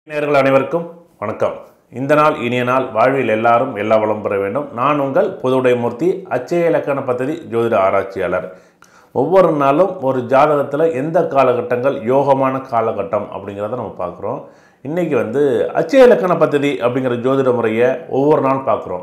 நேயர்கள் அனைவருக்கும் வணக்கம் இந்த நாள் இனிய நாள் வாழ்வில் எல்லாரும் எல்லா வளம் பெற வேண்டும் நான் உங்கள் புதுவுடைமூர்த்தி அச்சய இலக்கண பദ്ധதி ஜோதிட ஆராய்ச்சியாளர் ஒவ்வொரு நாளும் ஒரு ஜாதகத்தில் எந்த காலகட்டங்கள் யோகமான காலகட்டம் அப்படிங்கிறத நம்ம பார்க்குறோம் இன்றைக்கி வந்து அச்சய இலக்கண பദ്ധதி அப்படிங்கிற ஜோதிட முறையை ஒவ்வொரு நாள் பார்க்குறோம்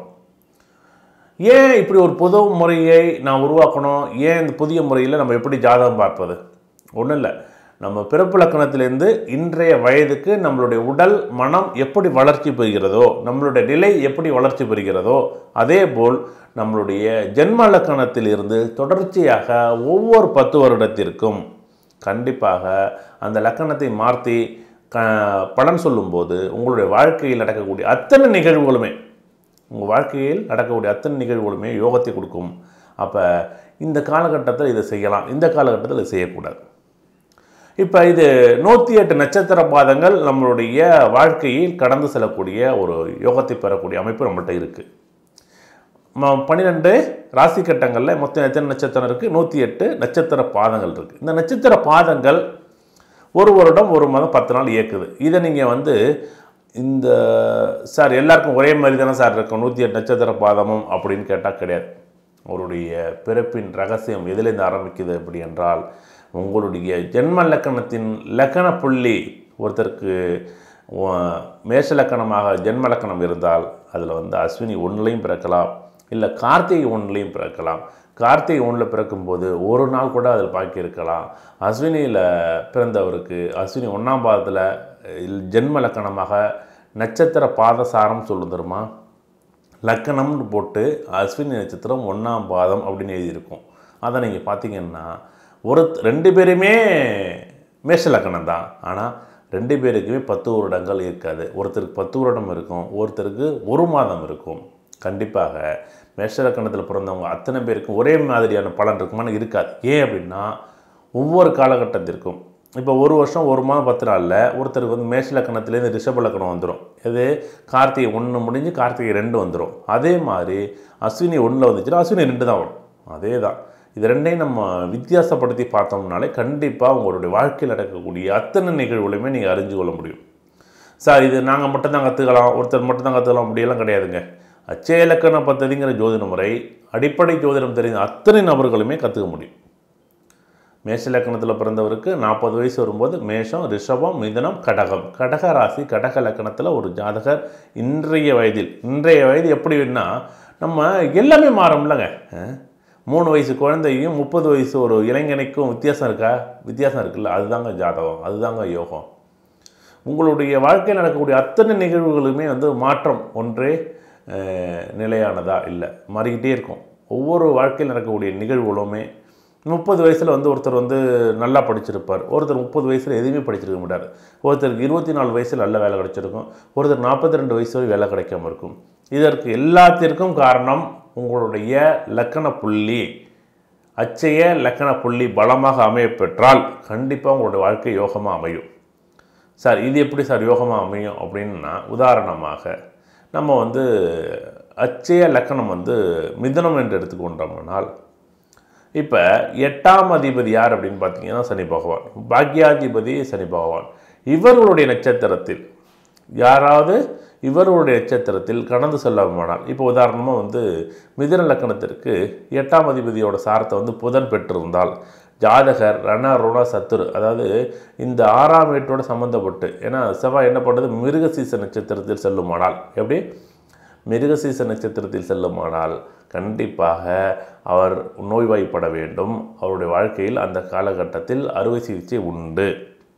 ஏன் இப்படி ஒரு புது முறையை நான் உருவாக்கணும் ஏன் இந்த புதிய முறையில் நம்ம எப்படி ஜாதகம் பார்ப்பது ஒன்றும் இல்லை நம்ம பிறப்பு லக்கணத்திலேருந்து இன்றைய வயதுக்கு நம்மளுடைய உடல் மனம் எப்படி வளர்ச்சி பெறுகிறதோ நம்மளுடைய நிலை எப்படி வளர்ச்சி பெறுகிறதோ அதே போல் நம்மளுடைய ஜென்ம லக்கணத்திலிருந்து தொடர்ச்சியாக ஒவ்வொரு பத்து வருடத்திற்கும் கண்டிப்பாக அந்த லக்கணத்தை மாற்றி க பலன் சொல்லும்போது உங்களுடைய வாழ்க்கையில் நடக்கக்கூடிய அத்தனை நிகழ்வுகளுமே உங்கள் வாழ்க்கையில் நடக்கக்கூடிய அத்தனை நிகழ்வுகளுமே யோகத்தை கொடுக்கும் அப்போ இந்த காலகட்டத்தில் இதை செய்யலாம் இந்த காலகட்டத்தில் இதை செய்யக்கூடாது இப்போ இது நூற்றி எட்டு நட்சத்திர பாதங்கள் நம்மளுடைய வாழ்க்கையில் கடந்து செல்லக்கூடிய ஒரு யோகத்தை பெறக்கூடிய அமைப்பு நம்மள்கிட்ட இருக்குது பன்னிரெண்டு ராசி கட்டங்களில் மொத்தம் எத்தனை நட்சத்திரம் இருக்குது நூற்றி எட்டு நட்சத்திர பாதங்கள் இருக்குது இந்த நட்சத்திர பாதங்கள் ஒரு வருடம் ஒரு மாதம் பத்து நாள் இயக்குது இதை நீங்கள் வந்து இந்த சார் எல்லாருக்கும் ஒரே மாதிரி தானே சார் இருக்கும் நூற்றி எட்டு நட்சத்திர பாதமும் அப்படின்னு கேட்டால் கிடையாது அவருடைய பிறப்பின் ரகசியம் எதிலிருந்து ஆரம்பிக்குது அப்படி என்றால் உங்களுடைய ஜென்ம லக்கணத்தின் லக்கண புள்ளி ஒருத்தருக்கு உ- மேஷ லக்கணமாக ஜென்ம லக்கணம் இருந்தால் அதில் வந்து அஸ்வினி ஒன்றுலையும் பிறக்கலாம் இல்லை கார்த்திகை ஒன்றுலையும் பிறக்கலாம் கார்த்திகை ஒன்றில் பிறக்கும்போது ஒரு நாள் கூட அதில் பாக்கி இருக்கலாம் அஸ்வினியில் பிறந்தவருக்கு அஸ்வினி ஒன்றாம் பாதத்தில் ஜென்ம லக்கணமாக நட்சத்திர பாதசாரம் சொல்லும் தெரியுமா லக்கணம்னு போட்டு அஸ்வினி நட்சத்திரம் ஒன்றாம் பாதம் அப்படின்னு எழுதியிருக்கும் அதை நீங்கள் பார்த்தீங்கன்னா ஒரு ரெண்டு பேருமே மேஷ லக்கணம் தான் ஆனால் ரெண்டு பேருக்குமே பத்து வருடங்கள் இருக்காது ஒருத்தருக்கு பத்து வருடம் இருக்கும் ஒருத்தருக்கு ஒரு மாதம் இருக்கும் கண்டிப்பாக மேஷ லக்கணத்தில் பிறந்தவங்க அத்தனை பேருக்கும் ஒரே மாதிரியான பலன் இருக்குமான்னு இருக்காது ஏன் அப்படின்னா ஒவ்வொரு காலகட்டத்திற்கும் இப்போ ஒரு வருஷம் ஒரு மாதம் பத்து நாளில் ஒருத்தருக்கு வந்து மேஷ லக்கணத்துலேருந்து ரிஷப லக்கணம் வந்துடும் இது கார்த்திகை ஒன்று முடிஞ்சு கார்த்திகை ரெண்டு வந்துடும் அதே மாதிரி அஸ்வினி ஒன்றில் வந்துச்சுன்னா அஸ்வினி ரெண்டு தான் வரும் அதே தான் இது ரெண்டையும் நம்ம வித்தியாசப்படுத்தி பார்த்தோம்னாலே கண்டிப்பாக உங்களுடைய வாழ்க்கையில் நடக்கக்கூடிய அத்தனை நிகழ்வுகளையுமே நீங்கள் அறிஞ்சு கொள்ள முடியும் சார் இது நாங்கள் மட்டும்தான் கற்றுக்கலாம் ஒருத்தர் மட்டும்தான் கற்றுக்கலாம் அப்படியெல்லாம் கிடையாதுங்க அச்சய இலக்கண பദ്ധதிங்கிற ஜோதிட முறை அடிப்படை ஜோதிடம் தெரிந்த அத்தனை நபர்களுமே கற்றுக்க முடியும் மேஷ லக்கணத்தில் பிறந்தவருக்கு நாற்பது வயசு வரும்போது மேஷம் ரிஷபம் மிதனம் கடகம் கடக ராசி கடக லக்கணத்தில் ஒரு ஜாதகர் இன்றைய வயதில் இன்றைய வயது எப்படின்னா நம்ம எல்லாமே மாறும்லங்க அஹ்? மூணு வயசு குழந்தையும் முப்பது வயசு ஒரு இளைஞனுக்கும் வித்தியாசம் இருக்கா வித்தியாசம் இருக்குல்ல அதுதாங்க ஜாதகம் அதுதாங்க யோகம் உங்களுடைய வாழ்க்கையில் நடக்கக்கூடிய அத்தனை நிகழ்வுகளுமே வந்து மாற்றம் ஒன்றே அஹ், நிலையானதா இல்லை மாறிக்கிட்டே இருக்கும் ஒவ்வொரு வாழ்க்கையில் நடக்கக்கூடிய நிகழ்வுகளுமே முப்பது வயசில் வந்து ஒருத்தர் வந்து நல்லா படிச்சிருப்பார் ஒருத்தர் முப்பது வயசில் எதுவுமே படிச்சிருக்க மாட்டார் ஒருத்தருக்கு இருபத்தி நாலு வயசில் நல்ல வேலை கிடைச்சிருக்கும் ஒருத்தர் நாற்பத்தி ரெண்டு வயசு வரை வேலை கிடைக்காம இருக்கும் இதற்கு எல்லாத்திற்கும் காரணம் உங்களுடைய லக்கண புள்ளி அச்சய லக்கண புள்ளி பலமாக அமைய பெற்றால் கண்டிப்பாக உங்களுடைய வாழ்க்கை யோகமாக அமையும் சார் இது எப்படி சார் யோகமாக அமையும் அப்படின்னா உதாரணமாக நம்ம வந்து அச்சய லக்கணம் வந்து மிதனம் என்று எடுத்துக்கொண்டோம்னால் இப்போ எட்டாம் அதிபதி யார் அப்படின்னு பார்த்தீங்கன்னா சனி பகவான் பாக்யாதிபதி சனி பகவான் இவர்களுடைய நட்சத்திரத்தில் யாராவது இவர்களுடைய நட்சத்திரத்தில் கடந்து செல்லமானால் இப்போ உதாரணமாக வந்து மிதுன லக்கணத்திற்கு எட்டாம் அதிபதியோட சாரத்தை வந்து புதன் பெற்றிருந்தால் ஜாதகர் ரண ருண சத்துரு அதாவது இந்த ஆறாம் வீட்டோட சம்மந்தப்பட்டு ஏன்னா செவ்வாய் என்ன பண்ணுறது மிருகசீச நட்சத்திரத்தில் செல்லுமானால் எப்படி மிருகசீச நட்சத்திரத்தில் செல்லுமானால் கண்டிப்பாக அவர் நோய்வாய்ப்பட வேண்டும் அவருடைய வாழ்க்கையில் அந்த காலகட்டத்தில் அறுவை சிகிச்சை உண்டு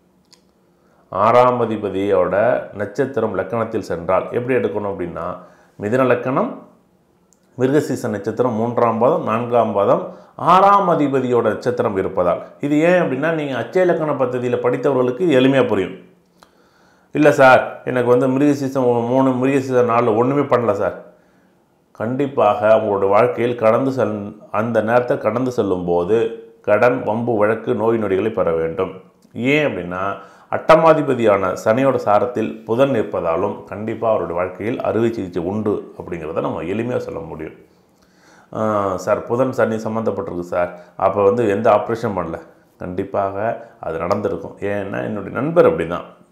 ஆறாம் அதிபதியோட நட்சத்திரம் லக்கணத்தில் சென்றால் எப்படி எடுக்கணும் அப்படின்னா மிதுன லக்கணம் மிருகசீச நட்சத்திரம் மூன்றாம் பாதம் நான்காம் பாதம் ஆறாம் அதிபதியோட நட்சத்திரம் இருப்பதால் இது ஏன் அப்படின்னா நீங்கள் அச்சய லக்கண பദ്ധதியில் படித்தவர்களுக்கு இது எளிமையாக புரியும் இல்லை சார் எனக்கு வந்து மிருகசீசம் மூணு மிருகசீசம் நாலு ஒன்றுமே பண்ணல சார் கண்டிப்பாக உங்களோட வாழ்க்கையில் கடந்து செல் அந்த நேரத்தை கடந்து செல்லும்போது கடன் வம்பு வழக்கு நோய் நொடிகளை பெற வேண்டும் ஏன் அப்படின்னா அட்டமாதிபதியான சனியோட சாரத்தில் புதன் இருப்பதாலும் கண்டிப்பாக அவருடைய வாழ்க்கையில் அறுவை சிகிச்சை உண்டு அப்படிங்கிறத நம்ம எளிமையாக சொல்ல முடியும் ஆஹ் சார் புதன் சனி சம்மந்தப்பட்டிருக்கு சார் அப்போ வந்து எந்த ஆப்ரேஷன் பண்ணல கண்டிப்பாக அது நடந்திருக்கும் ஏன்னா என்னுடைய நண்பர் அப்படி தான்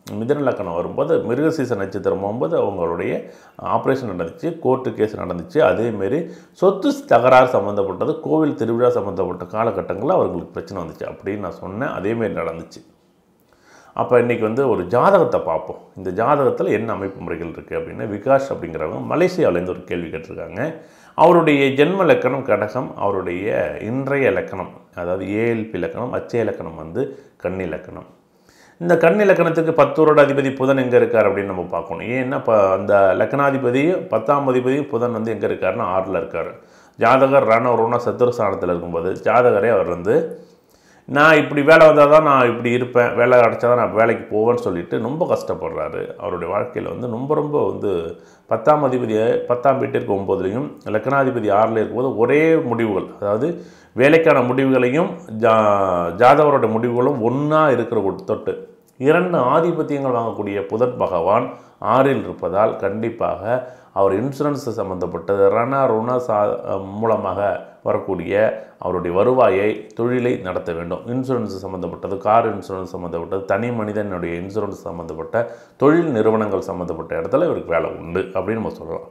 மிதன லக்கணம் வரும்போது மிருகசீச நட்சத்திரம் போகும்போது அவங்களுடைய ஆப்ரேஷன் நடந்துச்சு கோர்ட்டு கேஸ் நடந்துச்சு அதேமாரி சொத்து தகராறு சம்மந்தப்பட்டது கோவில் திருவிழா சம்மந்தப்பட்ட காலகட்டங்களில் அவர்களுக்கு பிரச்சனை வந்துச்சு அப்படின்னு நான் சொன்னேன் அதேமாரி நடந்துச்சு அப்போ இன்றைக்கி வந்து ஒரு ஜாதகத்தை பார்ப்போம் இந்த ஜாதகத்தில் என்ன அமைப்பு முறைகள் இருக்குது அப்படின்னா விகாஷ் அப்படிங்கிறவங்க மலேசியாவிலேருந்து ஒரு கேள்வி கேட்டிருக்காங்க அவருடைய ஜென்ம லக்கணம் கடகம் அவருடைய இன்றைய லக்கணம் அதாவது ஏஎல்பி லக்கணம் அச்சய லக்கணம் வந்து கன்னி லக்கணம் இந்த கன்னி லக்கணத்துக்கு பத்தோரோட அதிபதி புதன் எங்கே இருக்கார் அப்படின்னு நம்ம பார்க்கணும் ஏன்னா இப்போ அந்த லக்கணாதிபதியும் பத்தாம் அதிபதியும் புதன் வந்து எங்கே இருக்காருன்னா ஆறில் இருக்கார் ஜாதகர் ரண ருண சத்துருஸ்தானத்தில் இருக்கும்போது ஜாதகரே அவர் வந்து நான் இப்படி வேலை வந்தால் தான் நான் இப்படி இருப்பேன் வேலை அடைச்சா தான் நான் வேலைக்கு போவேன்னு சொல்லிட்டு ரொம்ப கஷ்டப்படுறாரு அவருடைய வாழ்க்கையில் வந்து ரொம்ப ரொம்ப வந்து பத்தாம் அதிபதியை பத்தாம் வீட்டிற்கு ஒம்போதுலையும் லக்னாதிபதி ஆறில் இருக்கும்போது ஒரே முடிவுகள் அதாவது வேலைக்கான முடிவுகளையும் ஜா ஜாதவரோட முடிவுகளும் ஒன்றா இருக்கிற ஒரு தொட்டு இரண்டு ஆதிபத்தியங்கள் வாங்கக்கூடிய புதன் பகவான் ஆறில் இருப்பதால் கண்டிப்பாக அவர் இன்சூரன்ஸ் சம்மந்தப்பட்டது ரண ருண சா மூலமாக வரக்கூடிய அவருடைய வருவாயை தொழிலை நடத்த வேண்டும் இன்சூரன்ஸ் சம்மந்தப்பட்டது கார் இன்சூரன்ஸ் சம்மந்தப்பட்டது தனி மனிதனுடைய இன்சூரன்ஸ் சம்மந்தப்பட்ட தொழில் நிறுவனங்கள் சம்மந்தப்பட்ட இடத்துல இவருக்கு வேலை உண்டு அப்படின்னு நம்ம சொல்லலாம்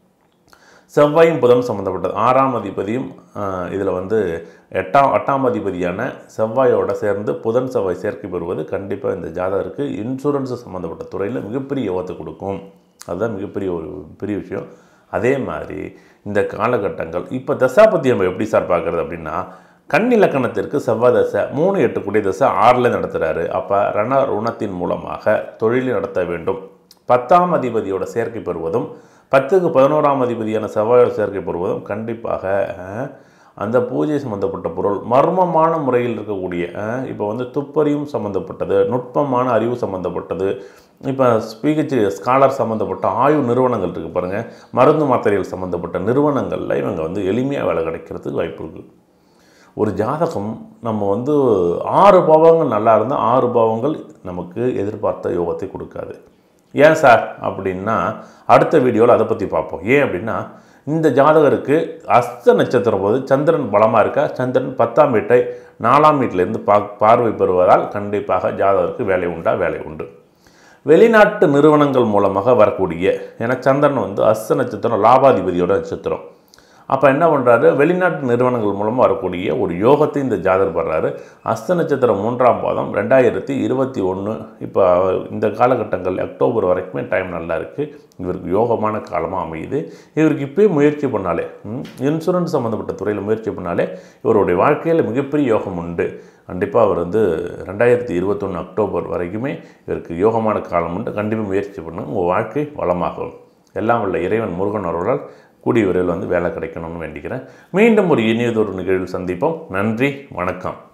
செவ்வாயும் புதன் சம்மந்தப்பட்டது ஆறாம் அதிபதியும் இதில் வந்து எட்டாம் எட்டாம் அதிபதியான செவ்வாயோட சேர்ந்து புதன் செவ்வாய் சேர்க்கை பெறுவது கண்டிப்பாக இந்த ஜாதகருக்கு இன்சூரன்ஸ் சம்மந்தப்பட்ட துறையில் மிகப்பெரிய யோகத்தை கொடுக்கும் அதுதான் மிகப்பெரிய ஒரு பெரிய விஷயம் அதே மாதிரி இந்த காலகட்டங்கள் இப்போ தசாபதி நம்ம எப்படி சார் பார்க்குறது அப்படின்னா கன்னி லக்கணத்திற்கு செவ்வாய் தசை மூணு எட்டு கூடிய தசை ஆறில் நடத்துகிறாரு அப்போ ரண ருணத்தின் மூலமாக தொழில் நடத்த வேண்டும் பத்தாம் அதிபதியோட சேர்க்கை பெறுவதும் பத்துக்கு பதினோராம் அதிபதியான செவ்வாயோட சேர்க்கை பெறுவதும் கண்டிப்பாக அஹ், அந்த பூஜை சம்மந்தப்பட்ட பொருள் மர்மமான முறையில் இருக்கக்கூடிய அஹ், இப்போ வந்து துப்பறியும் சம்மந்தப்பட்டது நுட்பமான அறிவு சம்மந்தப்பட்டது இப்போ ஸ்பீகச் ஸ்காலர் சம்மந்தப்பட்ட ஆய்வு நிறுவனங்கள் இருக்குது பாருங்கள் மருந்து மாத்திரைகள் சம்மந்தப்பட்ட நிறுவனங்களில் இவங்க வந்து எளிமையாக வேலை கிடைக்கிறதுக்கு வாய்ப்பு இருக்குது ஒரு ஜாதகம் நம்ம வந்து ஆறு பாவங்கள் நல்லா இருந்தால் ஆறு பாவங்கள் நமக்கு எதிர்பார்த்த யோகத்தை கொடுக்காது ஏன் சார் அப்படின்னா அடுத்த வீடியோவில் அதை பற்றி பார்ப்போம் ஏன் அப்படின்னா இந்த ஜாதகருக்கு அஸ்த நட்சத்திரம் போது சந்திரன் பலமாக இருக்கா சந்திரன் பத்தாம் வீட்டை நாலாம் வீட்டிலேருந்து பா பார்வை பெறுவதால் கண்டிப்பாக ஜாதகருக்கு வேலை உண்டா வேலை உண்டு வெளிநாட்டு நிறுவனங்கள் மூலமாக வரக்கூடிய ஏன்னா சந்திரன் வந்து அஸ்த நட்சத்திரம் லாபாதிபதியோட நட்சத்திரம் அப்போ என்ன பண்ணுறாரு வெளிநாட்டு நிறுவனங்கள் மூலமாக வரக்கூடிய ஒரு யோகத்தை இந்த ஜாதகர் படுறாரு அஸ்த நட்சத்திரம் மூன்றாம் பாதம் ரெண்டாயிரத்தி இருபத்தி ஒன்று இப்போ இந்த காலகட்டங்கள் அக்டோபர் வரைக்குமே டைம் நல்லா இருக்குது இவருக்கு யோகமான காலமாக அமையுது இவருக்கு இப்போயே முயற்சி பண்ணாலே ம், இன்சூரன்ஸ் சம்மந்தப்பட்ட துறையில் முயற்சி பண்ணாலே இவருடைய வாழ்க்கையில் மிகப்பெரிய யோகம் உண்டு கண்டிப்பாக அவர் வந்து ரெண்டாயிரத்தி இருபத்தொன்று அக்டோபர் வரைக்குமே இவருக்கு யோகமான காலம் உண்டு கண்டிப்பாக முயற்சி பண்ணுங்க உங்கள் வாழ்க்கை வளமாகும் எல்லாம் உள்ள இறைவன் முருகன் அவர்களால் கூடிய விரைவில் வந்து வேலை கிடைக்கணும்னு வேண்டிக்கிறேன் மீண்டும் ஒரு இனியதொரு நிகழ்வில் சந்திப்போம் நன்றி வணக்கம்